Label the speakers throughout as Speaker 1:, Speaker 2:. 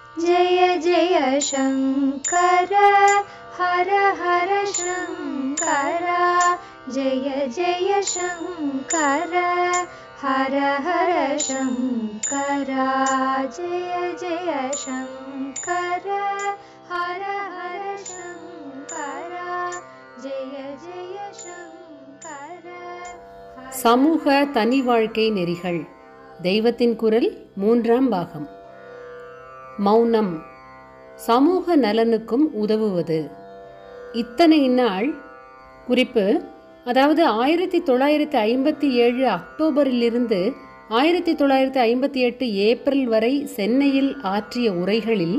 Speaker 1: जय जय शङ्कर हर हर शङ्कर जय जय शङ्कर हर हर शङ्कर जय जय शङ्कर हर हर शङ्कर जय जय शङ्कर
Speaker 2: சமூக தனி வாழ்க்கை நெறிகள் தெய்வத்தின் குரல் மூன்றாம் பாகம் மௌனம் சமூக நலனுக்கும் உதவுவது இத்தனை நாள் குறிப்பு அதாவது ஆயிரத்தி தொள்ளாயிரத்தி ஐம்பத்தி ஏழு அக்டோபரிலிருந்து ஆயிரத்தி தொள்ளாயிரத்தி ஐம்பத்தி எட்டு ஏப்ரல் வரை சென்னையில் ஆற்றிய உரைகளில்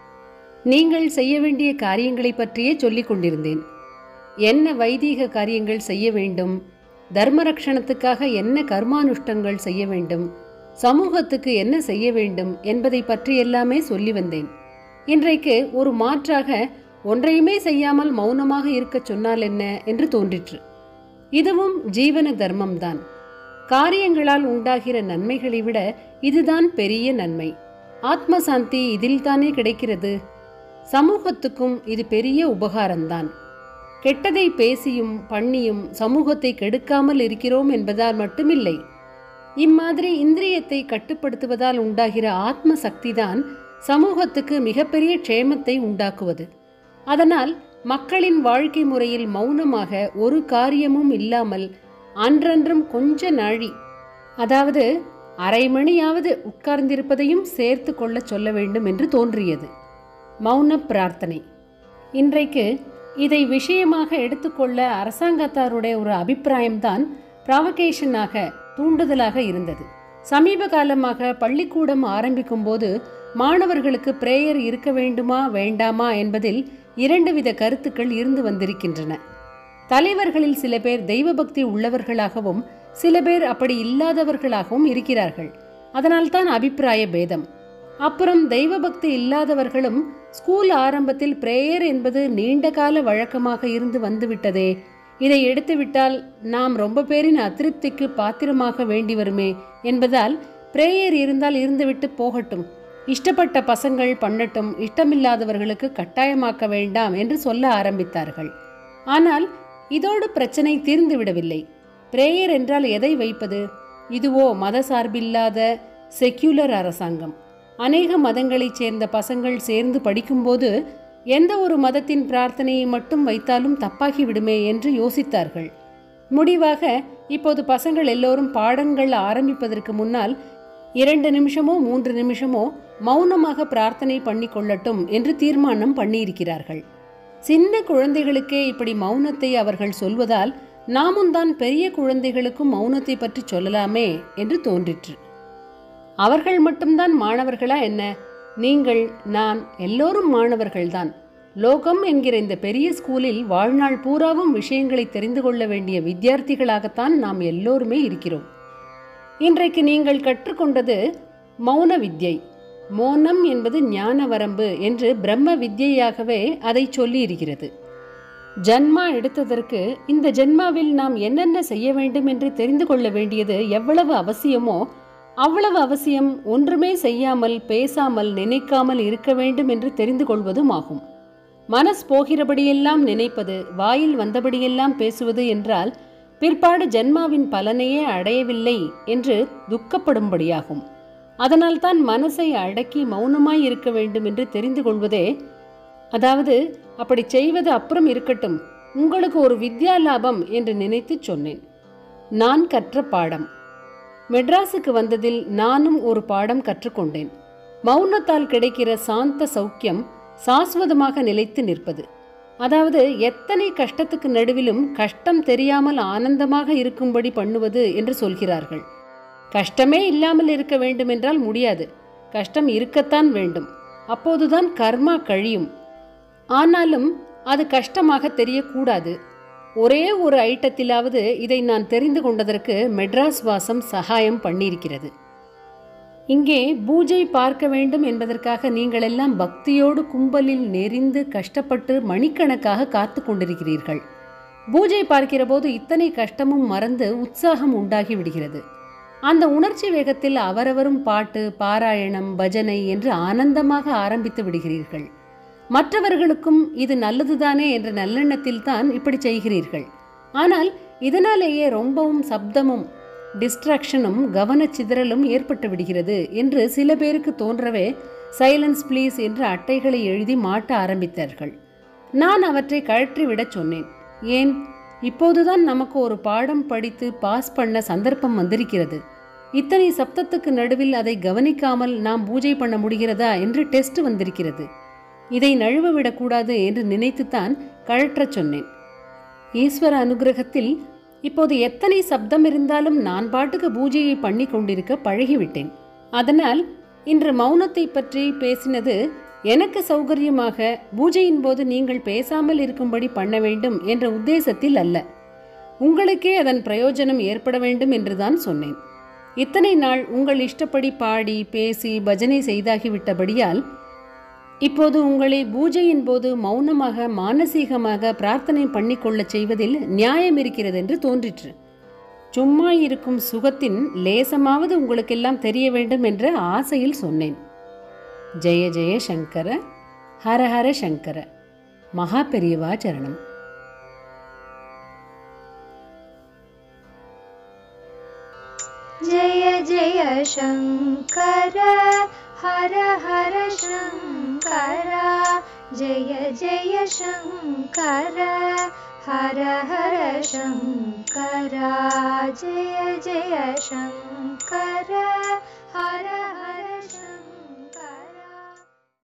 Speaker 2: நீங்கள் செய்ய வேண்டிய காரியங்களை பற்றியே சொல்லிக் கொண்டிருந்தேன் என்ன வைதீக காரியங்கள் செய்ய வேண்டும் தர்மரக்ஷணத்துக்காக என்ன கர்மானுஷ்டங்கள் செய்ய வேண்டும் சமூகத்துக்கு என்ன செய்ய வேண்டும் என்பதை பற்றி எல்லாமே சொல்லி வந்தேன் இன்றைக்கு ஒரு மாற்றாக ஒன்றையுமே செய்யாமல் மௌனமாக இருக்கச் சொன்னால் என்ன என்று தோன்றிற்று இதுவும் ஜீவன தர்மம்தான் காரியங்களால் உண்டாகிற நன்மைகளை விட இதுதான் பெரிய நன்மை ஆத்ம சாந்தி இதில்தானே கிடைக்கிறது சமூகத்துக்கும் இது பெரிய உபகாரம்தான் கெட்டதை பேசியும் பண்ணியும் சமூகத்தை கெடுக்காமல் இருக்கிறோம் என்பதால் மட்டுமில்லை இம்மாதிரி இந்திரியத்தை கட்டுப்படுத்துவதால் உண்டாகிற ஆத்ம சக்திதான் சமூகத்துக்கு மிகப்பெரிய க்ஷேமத்தை உண்டாக்குவது அதனால் மக்களின் வாழ்க்கை முறையில் மௌனமாக ஒரு காரியமும் இல்லாமல் அன்றன்றும் கொஞ்ச நாழி அதாவது அரை மணியாவது உட்கார்ந்திருப்பதையும் சேர்த்து கொள்ள சொல்ல வேண்டும் என்று தோன்றியது மௌன பிரார்த்தனை இன்றைக்கு இதை விஷயமாக எடுத்துக்கொள்ள அரசாங்கத்தாருடைய ஒரு அபிப்பிராயம்தான் ப்ராவகேஷனாக தூண்டுதலாக இருந்தது சமீப காலமாக பள்ளிக்கூடம் ஆரம்பிக்கும் போது மாணவர்களுக்கு பிரேயர் இருக்க வேண்டுமா வேண்டாமா என்பதில் இரண்டு வித கருத்துக்கள் இருந்து வந்திருக்கின்றன தலைவர்களில் சில பேர் தெய்வ பக்தி உள்ளவர்களாகவும் சில பேர் அப்படி இல்லாதவர்களாகவும் இருக்கிறார்கள் அதனால்தான் அபிப்பிராய பேதம் அப்புறம் தெய்வ பக்தி இல்லாதவர்களும் ஸ்கூல் ஆரம்பத்தில் பிரேயர் என்பது நீண்ட கால வழக்கமாக இருந்து வந்துவிட்டதே இதை எடுத்துவிட்டால் நாம் ரொம்ப பேரின் அதிருப்திக்கு பாத்திரமாக வேண்டி வருமே என்பதால் பிரேயர் இருந்தால் இருந்துவிட்டு போகட்டும் இஷ்டப்பட்ட பசங்கள் பண்ணட்டும் இஷ்டமில்லாதவர்களுக்கு கட்டாயமாக்க வேண்டாம் என்று சொல்ல ஆரம்பித்தார்கள் ஆனால் இதோடு பிரச்சனை தீர்ந்து விடவில்லை பிரேயர் என்றால் எதை வைப்பது இதுவோ மத சார்பில்லாத செக்யூலர் அரசாங்கம் அநேக மதங்களைச் சேர்ந்த பசங்கள் சேர்ந்து படிக்கும்போது எந்த ஒரு மதத்தின் பிரார்த்தனையை மட்டும் வைத்தாலும் தப்பாகி விடுமே என்று யோசித்தார்கள் முடிவாக இப்போது பசங்கள் எல்லோரும் பாடங்கள் ஆரம்பிப்பதற்கு முன்னால் இரண்டு நிமிஷமோ மூன்று நிமிஷமோ மௌனமாக பிரார்த்தனை பண்ணி கொள்ளட்டும் என்று தீர்மானம் பண்ணியிருக்கிறார்கள் சின்ன குழந்தைகளுக்கே இப்படி மௌனத்தை அவர்கள் சொல்வதால் நாமும் தான் பெரிய குழந்தைகளுக்கும் மௌனத்தை பற்றி சொல்லலாமே என்று தோன்றிற்று அவர்கள் மட்டும்தான் மாணவர்களா என்ன நீங்கள் நான் எல்லோரும் மாணவர்கள்தான் லோகம் என்கிற இந்த பெரிய ஸ்கூலில் வாழ்நாள் பூராவும் விஷயங்களை தெரிந்து கொள்ள வேண்டிய வித்தியார்த்திகளாகத்தான் நாம் எல்லோருமே இருக்கிறோம் இன்றைக்கு நீங்கள் கற்றுக்கொண்டது மௌன வித்யை மௌனம் என்பது ஞான வரம்பு என்று பிரம்ம வித்யையாகவே அதை சொல்லி இருக்கிறது ஜன்மா எடுத்ததற்கு இந்த ஜென்மாவில் நாம் என்னென்ன செய்ய வேண்டும் என்று தெரிந்து கொள்ள வேண்டியது எவ்வளவு அவசியமோ அவ்வளவு அவசியம் ஒன்றுமே செய்யாமல் பேசாமல் நினைக்காமல் இருக்க வேண்டும் என்று தெரிந்து கொள்வதும் ஆகும் மனஸ் போகிறபடியெல்லாம் நினைப்பது வாயில் வந்தபடியெல்லாம் பேசுவது என்றால் பிற்பாடு ஜென்மாவின் பலனையே அடையவில்லை என்று துக்கப்படும்படியாகும் அதனால்தான் மனசை அடக்கி மௌனமாய் இருக்க வேண்டும் என்று தெரிந்து கொள்வதே அதாவது அப்படி செய்வது அப்புறம் இருக்கட்டும் உங்களுக்கு ஒரு வித்யா லாபம் என்று நினைத்து சொன்னேன் நான் கற்ற பாடம் மெட்ராஸுக்கு வந்ததில் நானும் ஒரு பாடம் கற்றுக்கொண்டேன் மௌனத்தால் கிடைக்கிற சாந்த சௌக்கியம் சாஸ்வதமாக நிலைத்து நிற்பது அதாவது எத்தனை கஷ்டத்துக்கு நடுவிலும் கஷ்டம் தெரியாமல் ஆனந்தமாக இருக்கும்படி பண்ணுவது என்று சொல்கிறார்கள் கஷ்டமே இல்லாமல் இருக்க வேண்டுமென்றால் முடியாது கஷ்டம் இருக்கத்தான் வேண்டும் அப்போதுதான் கர்மா கழியும் ஆனாலும் அது கஷ்டமாக தெரியக்கூடாது ஒரே ஒரு ஐட்டத்திலாவது இதை நான் தெரிந்து கொண்டதற்கு மெட்ராஸ் வாசம் சகாயம் பண்ணியிருக்கிறது இங்கே பூஜை பார்க்க வேண்டும் என்பதற்காக நீங்கள் எல்லாம் பக்தியோடு கும்பலில் நெறிந்து கஷ்டப்பட்டு மணிக்கணக்காக காத்து கொண்டிருக்கிறீர்கள் பூஜை பார்க்கிற போது இத்தனை கஷ்டமும் மறந்து உற்சாகம் உண்டாகி விடுகிறது அந்த உணர்ச்சி வேகத்தில் அவரவரும் பாட்டு பாராயணம் பஜனை என்று ஆனந்தமாக ஆரம்பித்து விடுகிறீர்கள் மற்றவர்களுக்கும் இது நல்லதுதானே என்ற நல்லெண்ணத்தில் தான் இப்படி செய்கிறீர்கள் ஆனால் இதனாலேயே ரொம்பவும் சப்தமும் டிஸ்ட்ராக்ஷனும் கவனச்சிதறலும் ஏற்பட்டு விடுகிறது என்று சில பேருக்கு தோன்றவே சைலன்ஸ் ப்ளீஸ் என்று அட்டைகளை எழுதி மாட்ட ஆரம்பித்தார்கள் நான் அவற்றை கழற்றி விடச் சொன்னேன் ஏன் இப்போதுதான் நமக்கு ஒரு பாடம் படித்து பாஸ் பண்ண சந்தர்ப்பம் வந்திருக்கிறது இத்தனை சப்தத்துக்கு நடுவில் அதை கவனிக்காமல் நாம் பூஜை பண்ண முடிகிறதா என்று டெஸ்ட் வந்திருக்கிறது இதை நழுவ விடக்கூடாது என்று நினைத்துத்தான் கழற்றச் சொன்னேன் ஈஸ்வர அனுகிரகத்தில் இப்போது எத்தனை சப்தம் இருந்தாலும் நான் பாட்டுக்கு பூஜையை பண்ணி கொண்டிருக்க பழகிவிட்டேன் அதனால் இன்று மௌனத்தை பற்றி பேசினது எனக்கு சௌகரியமாக பூஜையின் போது நீங்கள் பேசாமல் இருக்கும்படி பண்ண வேண்டும் என்ற உத்தேசத்தில் அல்ல உங்களுக்கே அதன் பிரயோஜனம் ஏற்பட வேண்டும் என்றுதான் சொன்னேன் இத்தனை நாள் உங்கள் இஷ்டப்படி பாடி பேசி பஜனை செய்தாகிவிட்டபடியால் இப்போது உங்களை பூஜையின் போது மௌனமாக மானசீகமாக பிரார்த்தனை பண்ணிக்கொள்ளச் செய்வதில் நியாயம் இருக்கிறது என்று தோன்றிற்று சும்மா இருக்கும் சுகத்தின் லேசமாவது உங்களுக்கெல்லாம் தெரிய வேண்டும் என்ற ஆசையில் சொன்னேன் ஜெய ஜெய சங்கர ஹர ஹர சங்கர மகா பெரியவா சரணம்
Speaker 1: जय जय शङ्कर हर हर शङ्कर जय जय शङ्कर हर हर शङ्कर जय जय शङ्कर हर हर शङ्कर